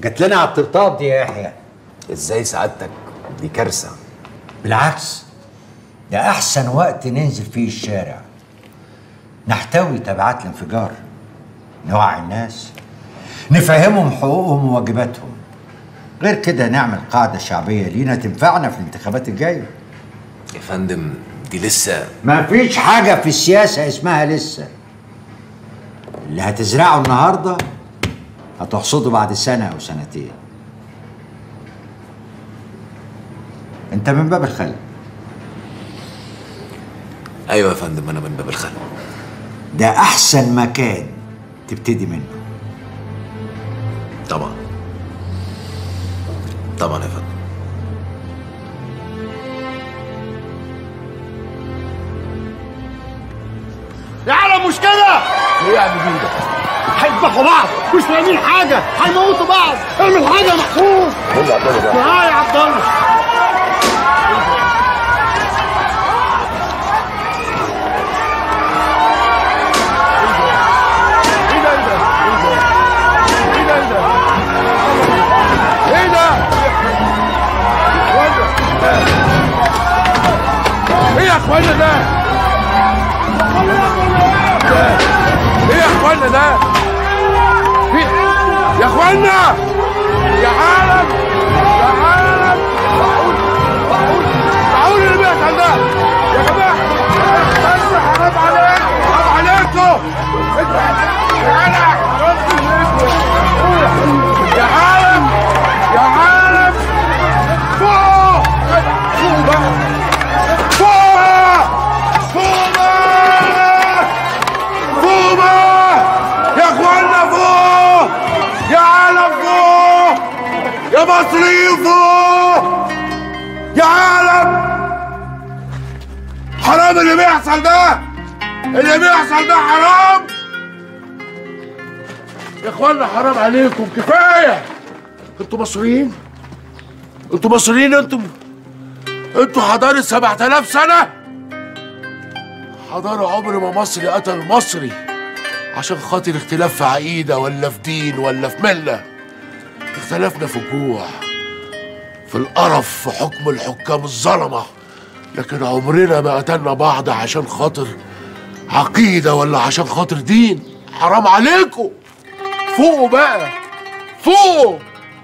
جات لنا على الطبطاب دي يا يحيى ازاي سعادتك دي كارثه بالعكس ده احسن وقت ننزل فيه الشارع نحتوي تبعات الانفجار نوعي الناس نفهمهم حقوقهم وواجباتهم غير كده نعمل قاعدة شعبية لينا تنفعنا في الانتخابات الجاية يا فندم دي لسه ما فيش حاجة في السياسة اسمها لسه اللي هتزرعه النهاردة هتحصده بعد سنة أو سنتين أنت من باب الخلق ايوه يا فندم انا من باب الخلق ده أحسن مكان تبتدي منه طبعا طبعا يا فندم يا عالم مش كده ايه يا عم بيدا هيذبحوا بعض مش فاهمين حاجه هيموتوا بعض اعمل حاجه يا محفوظ معايا يا عبد الله ايه ده؟ ايه يا اخوانا ده؟ ايه يا اخوانا ده؟ في يا اخوانا يا عالم يا عالم معقول معقول معقول اللي بيحصل ده يا جماعه بس حرام عليكم حرام عليكم يا جدع يا عالم يا عالم فوق فوق بقى فوق فوق بقى فوق بقى يا اخوانا فوق يا عالم فوق يا مصريين فوق يا عالم حرام اللي بيحصل ده اللي بيحصل ده حرام يا اخوانا حرام عليكم كفايه انتوا مصريين انتوا مصريين انتوا انتوا حضارة 7000 سنة حضارة عمر ما مصري قتل مصري عشان خاطر اختلاف في عقيدة ولا في دين ولا في ملة اختلفنا في الجوع في القرف في حكم الحكام الظلمة لكن عمرنا ما قتلنا بعض عشان خاطر عقيدة ولا عشان خاطر دين حرام عليكم فوقوا بقى فوقوا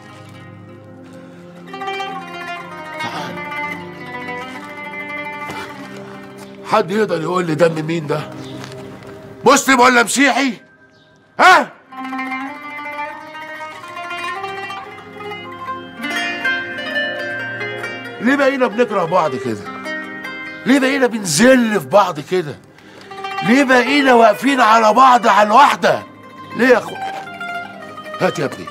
حد يقدر يقول لي دم مين ده مسلم ولا مسيحي ها ليه بقينا بنكره بعض كده ليه بقينا بنذل في بعض كده ليه بقينا واقفين على بعض على الواحده ليه يا اخو هات يا ابني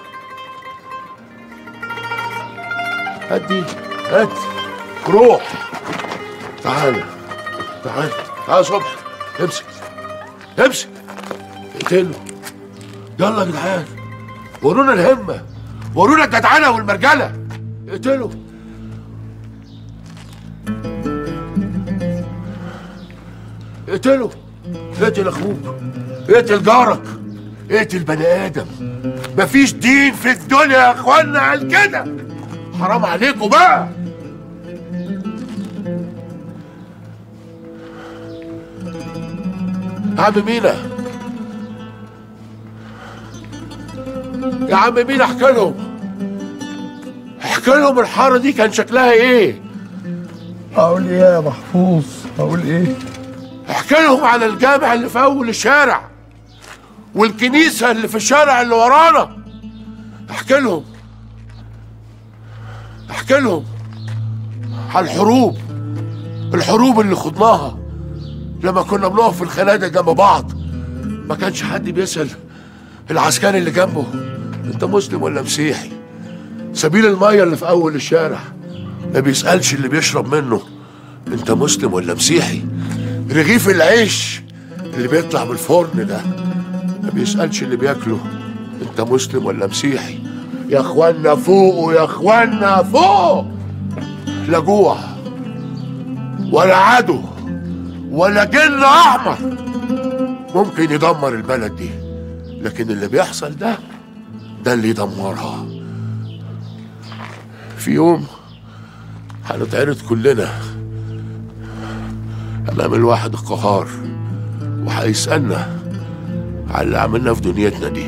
هات دي هات روح تعالى تعالى تعالى صبح امسك امسك اقتله يلا يا جدعان ورونا الهمة ورونا الجدعنة والمرجلة اقتله اقتله اقتل اخوك اقتل جارك اقتل بني ادم مفيش دين في الدنيا يا اخوانا قال كده حرام عليكم بقى يا عم مينا يا عم مينا احكي لهم احكي لهم الحاره دي كان شكلها ايه اقول ايه يا محفوظ اقول ايه احكي لهم على الجامع اللي في اول الشارع والكنيسه اللي في الشارع اللي ورانا احكي لهم احكي لهم على الحروب الحروب اللي خضناها لما كنا بنقف في الخنادق جنب بعض ما كانش حد بيسأل العسكري اللي جنبه انت مسلم ولا مسيحي سبيل المية اللي في اول الشارع ما بيسألش اللي بيشرب منه انت مسلم ولا مسيحي رغيف العيش اللي بيطلع من الفرن ده ما بيسألش اللي بياكله انت مسلم ولا مسيحي يا اخوانا فوق يا اخوانا فوق لا جوع ولا عدو ولا جن احمر ممكن يدمر البلد دي لكن اللي بيحصل ده ده اللي يدمرها في يوم هنتعرض كلنا امام الواحد القهار وهيسالنا على اللي عملنا في دنيتنا دي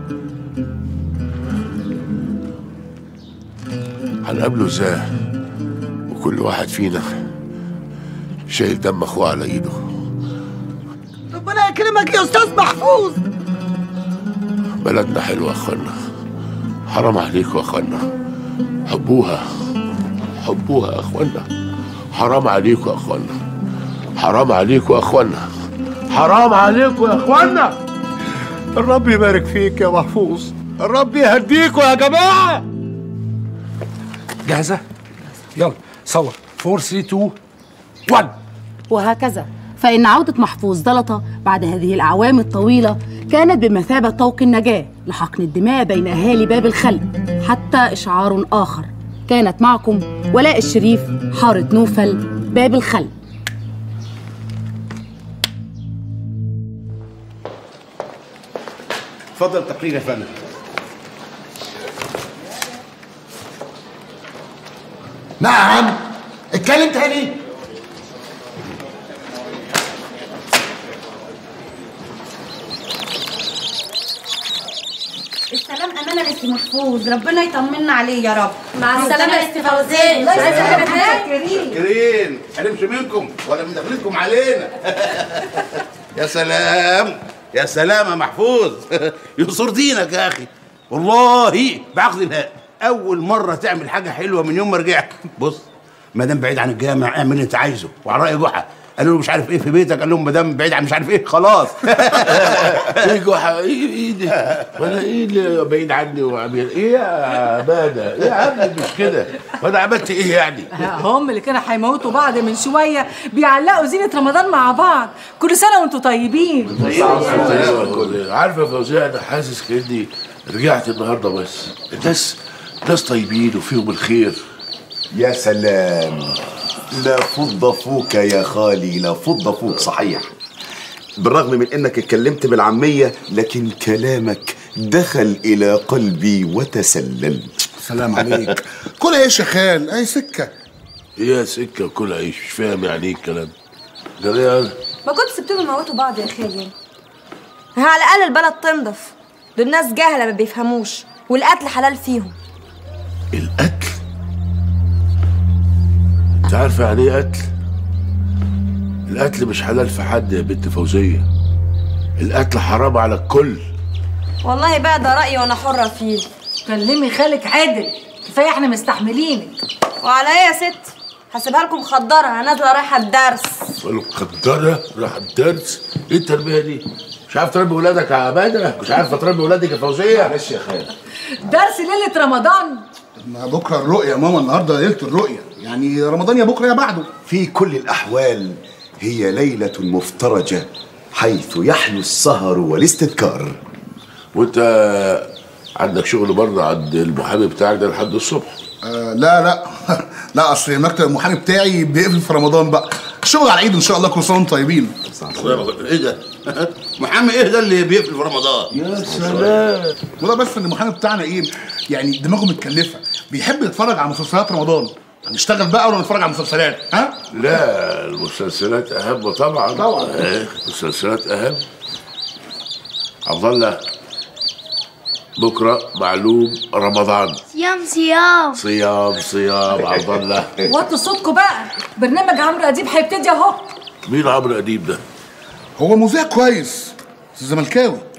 هنقابله ازاي وكل واحد فينا شايل دم اخوه على ايده ربنا يكرمك يا استاذ محفوظ بلدنا حلوة يا اخوانا حرام عليكم يا اخوانا حبوها حبوها يا اخوانا حرام عليكم يا اخوانا حرام عليكم يا اخوانا حرام عليكم يا اخوانا الرب يبارك فيك يا محفوظ الرب يهديكوا يا جماعه جاهزة؟ يلا صور 4 3 2 1 وهكذا فإن عودة محفوظ زلطة بعد هذه الأعوام الطويلة كانت بمثابة طوق النجاة لحقن الدماء بين أهالي باب الخل حتى إشعار آخر كانت معكم ولاء الشريف حارة نوفل باب الخل اتفضل تقرير يا فندم نعم اتكلم تاني السلام امانه لسي محفوظ ربنا يطمنا عليه يا رب مع السلامة يا ست فوزية. الله يسلمك شاكرين هنمش منكم ولا من دخلتكم علينا يا سلام يا سلام يا محفوظ ينصر دينك يا اخي والله بعقد الله اول مره تعمل حاجه حلوه من يوم ما رجعت بص ما دام بعيد عن الجامع اعمل اللي انت عايزه وعلى راي جحا قالوا له مش عارف ايه في بيتك قال لهم ما دام بعيد عن مش عارف ايه خلاص ايه جحا ايه ايه ده وانا ايه اللي بعيد عني وعميل ايه يا بادة ايه يا عم مش كده وانا عملت ايه يعني هم اللي كانوا هيموتوا بعض من شويه بيعلقوا زينه رمضان مع بعض كل سنه وانتم طيبين عارفه يا فوزية انا حاسس كاني رجعت النهارده بس الناس ناس طيبين وفيهم الخير يا سلام لا فض فوك يا خالي لا فض فوك صحيح بالرغم من انك اتكلمت بالعامية لكن كلامك دخل الى قلبي وتسلل سلام عليك كل ايش يا خال اي سكه هي سكه وكل عيش مش فاهم يعني ايه الكلام ده ليه أنا؟ ما كنت سبتهم يموتوا بعض يا خالي على الأقل البلد تنضف دول ناس جهلة ما بيفهموش والقتل حلال فيهم القتل انت عارفه يعني ايه قتل القتل مش حلال في حد يا بنت فوزيه القتل حرام على الكل والله بقى ده رأيي وأنا حرة فيه كلمي خالك عادل كفايه احنا مستحملينك وعلى ايه يا ست هسيبها لكم خضرة أنا نازلة رايحة الدرس القدرة راح الدرس ايه التربيه دي مش عارف تربي ولادك يا عباده مش عارفه تربي ولادك يا فوزيه معلش يا خالد درس ليله رمضان ما بكره الرؤيا يا ماما النهارده ليله الرؤيا يعني رمضان يا بكره يا بعده في كل الاحوال هي ليلة مفترجة حيث يحلو السهر والاستذكار وانت عندك شغل برضه عند المحامي بتاعك ده لحد الصبح آه لا لا لا اصل مكتب المحامي بتاعي بيقفل في رمضان بقى الشغل على العيد ان شاء الله كل سنه وانتم طيبين ايه ده محمد ايه ده اللي بيقفل في رمضان يا سلام وده بس ان المحامي بتاعنا ايه يعني دماغه متكلفه بيحب يتفرج على مسلسلات رمضان هنشتغل بقى ولا نتفرج على مسلسلات ها لا المسلسلات اهم طبعا طبعا. ايه المسلسلات اهم عبد الله بكره معلوم رمضان صيام صيام صيام صيام عبد الله وطوا صوتكم بقى برنامج عمرو اديب هيبتدي اهو مين عمرو اديب ده هو مذيع كويس بس زملكاوي